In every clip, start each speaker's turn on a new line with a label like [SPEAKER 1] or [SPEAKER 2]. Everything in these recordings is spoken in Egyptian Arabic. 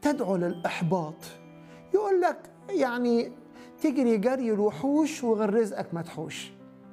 [SPEAKER 1] تدعو للإحباط يقول لك يعني تجري جري الوحوش وغير رزقك ما تحوش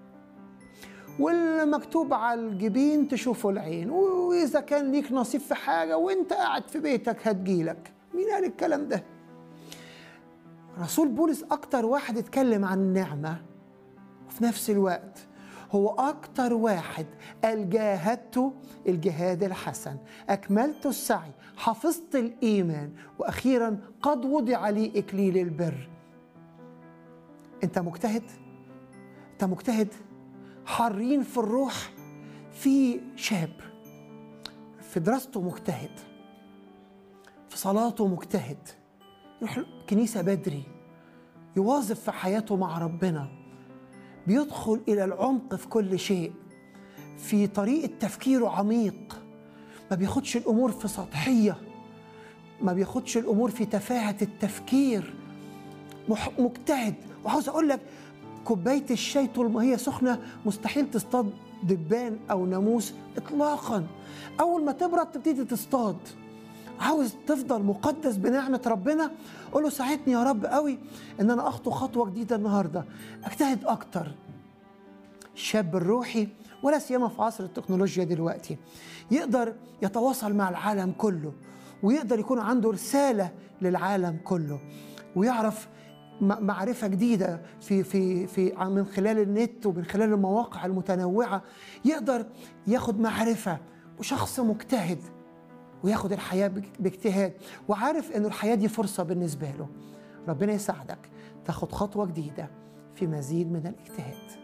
[SPEAKER 1] والمكتوب على الجبين تشوفه العين وإذا كان ليك نصيب في حاجة وإنت قاعد في بيتك هتجيلك مين قال الكلام ده؟ رسول بولس أكتر واحد اتكلم عن النعمة وفي نفس الوقت هو أكتر واحد قال جاهدت الجهاد الحسن أكملت السعي حفظت الإيمان وأخيرا قد وضع لي إكليل البر أنت مجتهد؟ أنت مجتهد؟ حارين في الروح في شاب في دراسته مجتهد في صلاته مجتهد يروح الكنيسة بدري يواظب في حياته مع ربنا بيدخل إلى العمق في كل شيء في طريقة تفكيره عميق ما بياخدش الأمور في سطحية ما بياخدش الأمور في تفاهة التفكير مح- مجتهد وعاوز أقول لك كوباية الشاي طول ما هي سخنة مستحيل تصطاد دبان أو ناموس إطلاقا أول ما تبرد تبتدي تصطاد عاوز تفضل مقدس بنعمة ربنا قول له ساعدني يا رب قوي ان انا اخطو خطوة جديدة النهاردة اجتهد اكتر الشاب الروحي ولا سيما في عصر التكنولوجيا دلوقتي يقدر يتواصل مع العالم كله ويقدر يكون عنده رسالة للعالم كله ويعرف م- معرفة جديدة في في في من خلال النت ومن خلال المواقع المتنوعة يقدر ياخد معرفة وشخص مجتهد وياخد الحياة باج- باجتهاد وعارف انه الحياة دي فرصة بالنسبة له ربنا يساعدك تاخد خطوة جديدة في مزيد من الاجتهاد